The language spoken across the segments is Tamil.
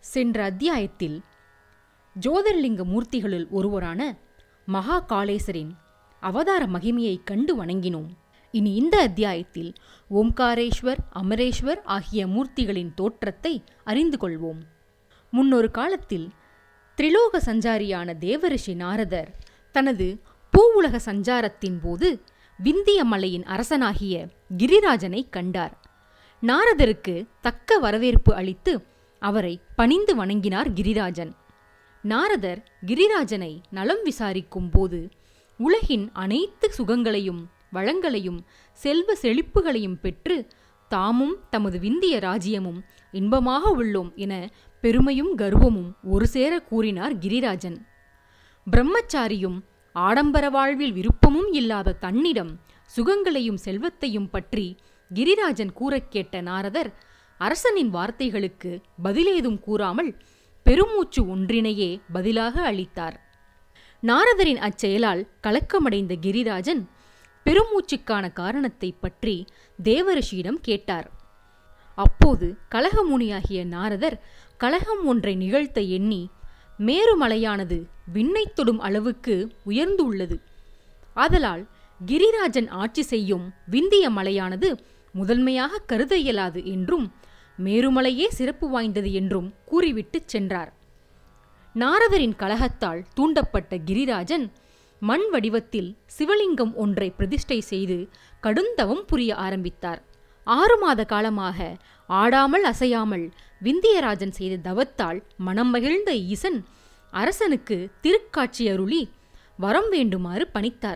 சென்ற அத்தியாயத்தில் ஜோதிர்லிங்க மூர்த்திகளுள் ஒருவரான மகா காளேசரின் அவதார மகிமையை கண்டு வணங்கினோம் இனி இந்த அத்தியாயத்தில் ஓம்காரேஸ்வர் அமரேஸ்வர் ஆகிய மூர்த்திகளின் தோற்றத்தை அறிந்து கொள்வோம் முன்னொரு காலத்தில் திரிலோக சஞ்சாரியான தேவரிஷி நாரதர் தனது பூவுலக சஞ்சாரத்தின் போது விந்திய மலையின் அரசனாகிய கிரிராஜனை கண்டார் நாரதருக்கு தக்க வரவேற்பு அளித்து அவரை பணிந்து வணங்கினார் கிரிராஜன் நாரதர் கிரிராஜனை நலம் விசாரிக்கும் போது உலகின் அனைத்து சுகங்களையும் வளங்களையும் செல்வ செழிப்புகளையும் பெற்று தாமும் தமது விந்திய ராஜ்யமும் இன்பமாக உள்ளோம் என பெருமையும் கர்வமும் ஒரு சேர கூறினார் கிரிராஜன் பிரம்மச்சாரியும் ஆடம்பர வாழ்வில் விருப்பமும் இல்லாத தன்னிடம் சுகங்களையும் செல்வத்தையும் பற்றி கிரிராஜன் கூறக் கேட்ட நாரதர் அரசனின் வார்த்தைகளுக்கு பதிலேதும் கூறாமல் பெருமூச்சு ஒன்றினையே பதிலாக அளித்தார் நாரதரின் அச்செயலால் கலக்கமடைந்த கிரிராஜன் பெருமூச்சுக்கான காரணத்தை பற்றி தேவரிஷியிடம் கேட்டார் அப்போது கலகமுனியாகிய நாரதர் கலகம் ஒன்றை நிகழ்த்த எண்ணி மேருமலையானது விண்ணைத் தொடும் அளவுக்கு உயர்ந்துள்ளது ஆதலால் கிரிராஜன் ஆட்சி செய்யும் விந்திய மலையானது முதன்மையாக கருத இயலாது என்றும் மேருமலையே சிறப்பு வாய்ந்தது என்றும் கூறிவிட்டுச் சென்றார் நாரதரின் கலகத்தால் தூண்டப்பட்ட கிரிராஜன் மண் வடிவத்தில் சிவலிங்கம் ஒன்றை பிரதிஷ்டை செய்து கடுந்தவம் புரிய ஆரம்பித்தார் ஆறு மாத காலமாக ஆடாமல் அசையாமல் விந்தியராஜன் செய்த தவத்தால் மனம் மகிழ்ந்த ஈசன் அரசனுக்கு திருக்காட்சி அருளி வரம் வேண்டுமாறு பணித்தார்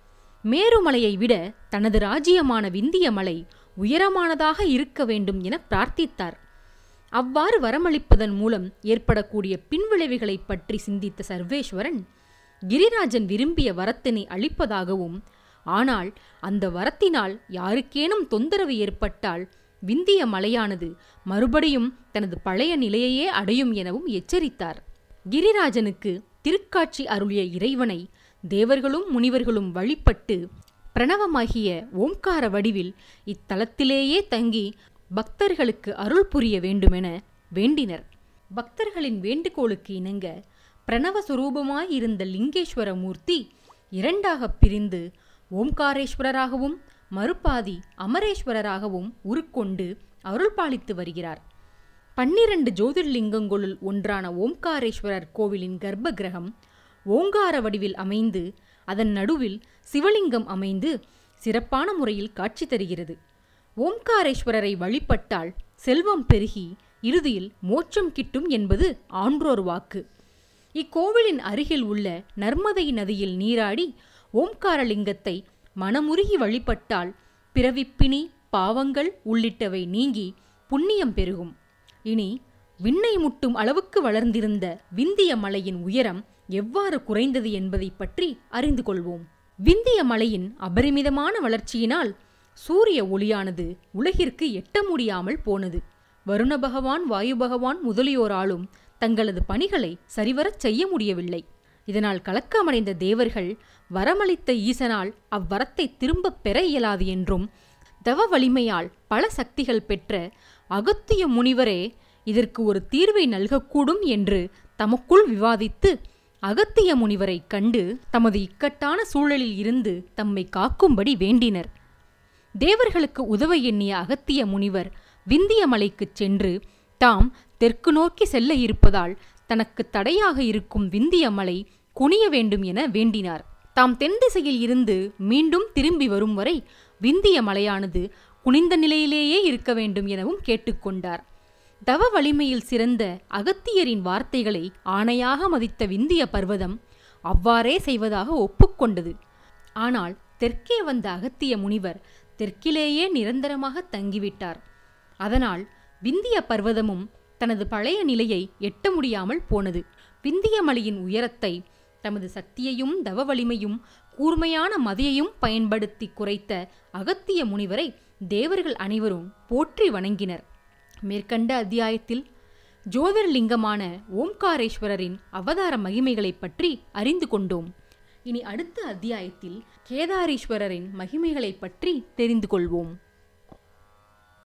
மேருமலையை விட தனது ராஜ்யமான விந்திய மலை உயரமானதாக இருக்க வேண்டும் என பிரார்த்தித்தார் அவ்வாறு வரமளிப்பதன் மூலம் ஏற்படக்கூடிய பின்விளைவுகளை பற்றி சிந்தித்த சர்வேஸ்வரன் கிரிராஜன் விரும்பிய வரத்தினை அளிப்பதாகவும் ஆனால் அந்த வரத்தினால் யாருக்கேனும் தொந்தரவு ஏற்பட்டால் விந்திய மலையானது மறுபடியும் தனது பழைய நிலையையே அடையும் எனவும் எச்சரித்தார் கிரிராஜனுக்கு திருக்காட்சி அருளிய இறைவனை தேவர்களும் முனிவர்களும் வழிபட்டு பிரணவமாகிய ஓம்கார வடிவில் இத்தலத்திலேயே தங்கி பக்தர்களுக்கு அருள் புரிய வேண்டுமென வேண்டினர் பக்தர்களின் வேண்டுகோளுக்கு இணங்க பிரணவ சுரூபமாயிருந்த லிங்கேஸ்வர மூர்த்தி இரண்டாகப் பிரிந்து ஓம்காரேஸ்வரராகவும் மறுபாதி அமரேஸ்வரராகவும் உருக்கொண்டு அருள் பாலித்து வருகிறார் பன்னிரண்டு ஜோதிர்லிங்கங்களுள் ஒன்றான ஓம்காரேஸ்வரர் கோவிலின் கர்ப்ப கிரகம் ஓங்கார வடிவில் அமைந்து அதன் நடுவில் சிவலிங்கம் அமைந்து சிறப்பான முறையில் காட்சி தருகிறது ஓம்காரேஸ்வரரை வழிபட்டால் செல்வம் பெருகி இறுதியில் மோட்சம் கிட்டும் என்பது ஆன்றோர் வாக்கு இக்கோவிலின் அருகில் உள்ள நர்மதை நதியில் நீராடி ஓம்காரலிங்கத்தை மனமுருகி வழிபட்டால் பிறவிப்பிணி பாவங்கள் உள்ளிட்டவை நீங்கி புண்ணியம் பெருகும் இனி விண்ணை முட்டும் அளவுக்கு வளர்ந்திருந்த விந்திய மலையின் உயரம் எவ்வாறு குறைந்தது என்பதை பற்றி அறிந்து கொள்வோம் விந்திய மலையின் அபரிமிதமான வளர்ச்சியினால் சூரிய ஒளியானது உலகிற்கு எட்ட முடியாமல் போனது வருண பகவான் வாயு பகவான் முதலியோராலும் தங்களது பணிகளை சரிவரச் செய்ய முடியவில்லை இதனால் கலக்கமடைந்த தேவர்கள் வரமளித்த ஈசனால் அவ்வரத்தை திரும்பப் பெற இயலாது என்றும் தவ வலிமையால் பல சக்திகள் பெற்ற அகத்திய முனிவரே இதற்கு ஒரு தீர்வை நல்கக்கூடும் என்று தமக்குள் விவாதித்து அகத்திய முனிவரை கண்டு தமது இக்கட்டான சூழலில் இருந்து தம்மை காக்கும்படி வேண்டினர் தேவர்களுக்கு உதவ எண்ணிய அகத்திய முனிவர் விந்திய மலைக்குச் சென்று தாம் தெற்கு நோக்கி செல்ல இருப்பதால் தனக்கு தடையாக இருக்கும் விந்திய மலை குனிய வேண்டும் என வேண்டினார் தாம் தென் திசையில் இருந்து மீண்டும் திரும்பி வரும் வரை விந்திய மலையானது குனிந்த நிலையிலேயே இருக்க வேண்டும் எனவும் கேட்டுக்கொண்டார் தவ வலிமையில் சிறந்த அகத்தியரின் வார்த்தைகளை ஆணையாக மதித்த விந்திய பர்வதம் அவ்வாறே செய்வதாக ஒப்புக்கொண்டது ஆனால் தெற்கே வந்த அகத்திய முனிவர் தெற்கிலேயே நிரந்தரமாக தங்கிவிட்டார் அதனால் விந்திய பர்வதமும் தனது பழைய நிலையை எட்ட முடியாமல் போனது விந்திய மலையின் உயரத்தை தமது சக்தியையும் தவ வலிமையும் கூர்மையான மதியையும் பயன்படுத்தி குறைத்த அகத்திய முனிவரை தேவர்கள் அனைவரும் போற்றி வணங்கினர் மேற்கண்ட அத்தியாயத்தில் ஜோதிர்லிங்கமான ஓம்காரேஸ்வரரின் அவதார மகிமைகளைப் பற்றி அறிந்து கொண்டோம் இனி அடுத்த அத்தியாயத்தில் கேதாரீஸ்வரரின் மகிமைகளைப் பற்றி தெரிந்து கொள்வோம்